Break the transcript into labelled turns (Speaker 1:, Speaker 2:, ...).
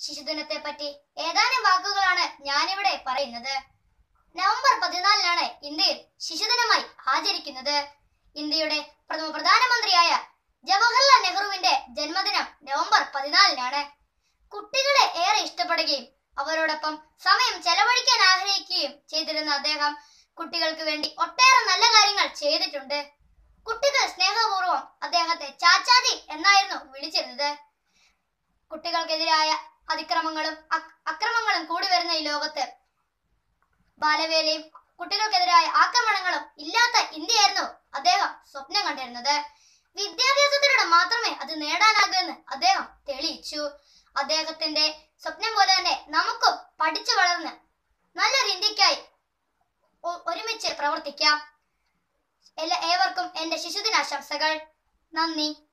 Speaker 1: ശിശുദിനത്തെ പറ്റി ഏതാനും വാക്കുകളാണ് ഞാനിവിടെ പറയുന്നത് നവംബർ പതിനാലിനാണ് ഇന്ത്യയിൽ ശിശുദിനമായി ആചരിക്കുന്നത് ഇന്ത്യയുടെ പ്രഥമ പ്രധാനമന്ത്രിയായ ജവഹർലാൽ നെഹ്റുവിന്റെ ജന്മദിനം നവംബർ പതിനാലിനാണ് കുട്ടികളെ ഏറെ ഇഷ്ടപ്പെടുകയും അവരോടൊപ്പം സമയം ചെലവഴിക്കാൻ ആഗ്രഹിക്കുകയും ചെയ്തിരുന്ന അദ്ദേഹം കുട്ടികൾക്ക് വേണ്ടി ഒട്ടേറെ നല്ല കാര്യങ്ങൾ ചെയ്തിട്ടുണ്ട് കുട്ടികൾ സ്നേഹപൂർവ്വം അദ്ദേഹത്തെ ചാച്ചാജി എന്നായിരുന്നു വിളിച്ചിരുന്നത് കുട്ടികൾക്കെതിരായ അതിക്രമങ്ങളും അക്- അക്രമങ്ങളും കൂടി വരുന്ന ഈ ലോകത്ത് ബാലവേലയും കുട്ടികൾക്കെതിരായ ആക്രമണങ്ങളും ഇല്ലാത്ത ഇന്ത്യയായിരുന്നു അദ്ദേഹം സ്വപ്നം കണ്ടിരുന്നത് വിദ്യാഭ്യാസത്തിലൂടെ മാത്രമേ അത് നേടാനാകൂ എന്ന് അദ്ദേഹം തെളിയിച്ചു അദ്ദേഹത്തിന്റെ സ്വപ്നം പോലെ തന്നെ നമുക്കും പഠിച്ചു വളർന്ന് നല്ലൊരു ഇന്ത്യക്കായി ഒ- ഒരുമിച്ച് പ്രവർത്തിക്കാം എല്ലാ ഏവർക്കും എന്റെ ശിശുദിനാശംസകൾ നന്ദി